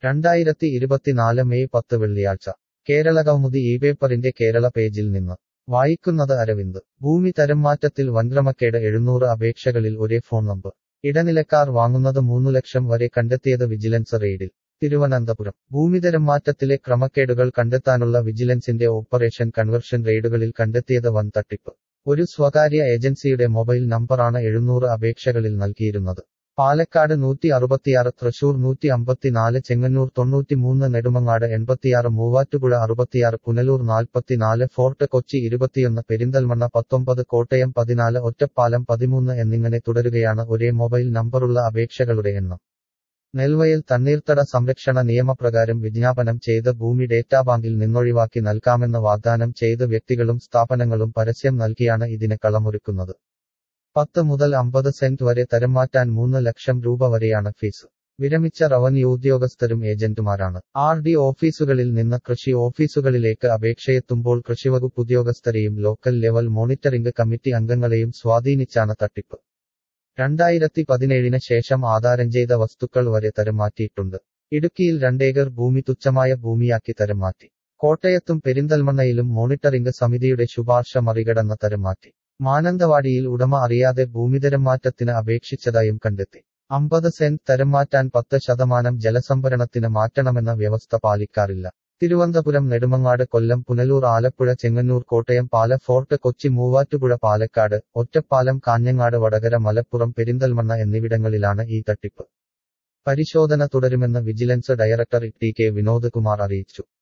രണ്ടായിരത്തി ഇരുപത്തിനാല് മെയ് പത്ത് വെള്ളിയാഴ്ച കേരള കൗമുദി ഈ പേപ്പറിന്റെ കേരള പേജിൽ നിന്ന് വായിക്കുന്നത് അരവിന്ദ് ഭൂമി തരംമാറ്റത്തിൽ വൻക്രമക്കേട് എഴുന്നൂറ് അപേക്ഷകളിൽ ഒരേ ഫോൺ നമ്പർ ഇടനിലക്കാർ വാങ്ങുന്നത് മൂന്നു ലക്ഷം വരെ കണ്ടെത്തിയത് വിജിലൻസ് റെയ്ഡിൽ തിരുവനന്തപുരം ഭൂമിതരം മാറ്റത്തിലെ ക്രമക്കേടുകൾ കണ്ടെത്താനുള്ള വിജിലൻസിന്റെ ഓപ്പറേഷൻ കൺവെർഷൻ റെയ്ഡുകളിൽ കണ്ടെത്തിയത് വൻ തട്ടിപ്പ് ഒരു സ്വകാര്യ ഏജൻസിയുടെ മൊബൈൽ നമ്പറാണ് എഴുന്നൂറ് അപേക്ഷകളിൽ നൽകിയിരുന്നത് പാലക്കാട് നൂറ്റി അറുപത്തിയാറ് തൃശൂർ നൂറ്റി അമ്പത്തിനാല് ചെങ്ങന്നൂർ തൊണ്ണൂറ്റിമൂന്ന് നെടുമങ്ങാട് എൺപത്തിയാറ് മൂവാറ്റുപുഴ അറുപത്തിയാറ് പുനലൂർ നാൽപ്പത്തിനാല് ഫോർട്ട് കൊച്ചി ഇരുപത്തിയൊന്ന് പെരിന്തൽമണ്ണ പത്തൊമ്പത് കോട്ടയം പതിനാല് ഒറ്റപ്പാലം പതിമൂന്ന് എന്നിങ്ങനെ തുടരുകയാണ് ഒരേ മൊബൈൽ നമ്പറുള്ള അപേക്ഷകളുടെ എണ്ണം നെൽവയൽ തണ്ണീർത്തട സംരക്ഷണ നിയമപ്രകാരം വിജ്ഞാപനം ചെയ്ത ഭൂമി ഡേറ്റാബാങ്കിൽ നിന്നൊഴിവാക്കി നൽകാമെന്ന് വാഗ്ദാനം ചെയ്ത വ്യക്തികളും സ്ഥാപനങ്ങളും പരസ്യം നൽകിയാണ് ഇതിന് കളമൊരുക്കുന്നത് പത്ത് മുതൽ അമ്പത് സെന്റ് വരെ തരംമാറ്റാൻ മൂന്ന് ലക്ഷം രൂപ വരെയാണ് ഫീസ് വിരമിച്ച റവന്യൂ ഉദ്യോഗസ്ഥരും ഏജന്റുമാരാണ് ആർ ഡി ഓഫീസുകളിൽ നിന്ന് കൃഷി ഓഫീസുകളിലേക്ക് അപേക്ഷയെത്തുമ്പോൾ കൃഷിവകുപ്പ് ഉദ്യോഗസ്ഥരെയും ലോക്കൽ ലെവൽ മോണിറ്ററിംഗ് കമ്മിറ്റി അംഗങ്ങളെയും സ്വാധീനിച്ചാണ് തട്ടിപ്പ് രണ്ടായിരത്തി പതിനേഴിന് ശേഷം ആധാരം ചെയ്ത വസ്തുക്കൾ വരെ തരംമാറ്റിയിട്ടുണ്ട് ഇടുക്കിയിൽ രണ്ടേക്കർ ഭൂമി തുച്ഛമായ ഭൂമിയാക്കി തരംമാറ്റി കോട്ടയത്തും പെരിന്തൽമണ്ണയിലും മോണിറ്ററിംഗ് സമിതിയുടെ ശുപാർശ മറികടന്ന തരംമാറ്റി മാനന്തവാടിയിൽ ഉടമ അറിയാതെ ഭൂമിതരംമാറ്റത്തിന് അപേക്ഷിച്ചതായും കണ്ടെത്തി അമ്പത് സെന്റ് തരംമാറ്റാൻ പത്ത് ശതമാനം ജലസംഭരണത്തിന് മാറ്റണമെന്ന വ്യവസ്ഥ പാലിക്കാറില്ല തിരുവനന്തപുരം നെടുമങ്ങാട് കൊല്ലം പുനലൂർ ആലപ്പുഴ ചെങ്ങന്നൂർ കോട്ടയം പാല ഫോർട്ട് കൊച്ചി മൂവാറ്റുപുഴ പാലക്കാട് ഒറ്റപ്പാലം കാഞ്ഞങ്ങാട് വടകര മലപ്പുറം പെരിന്തൽമണ്ണ എന്നിവിടങ്ങളിലാണ് ഈ തട്ടിപ്പ് പരിശോധന തുടരുമെന്ന് vigilance director T K Vinod Kumar അറിയിച്ചു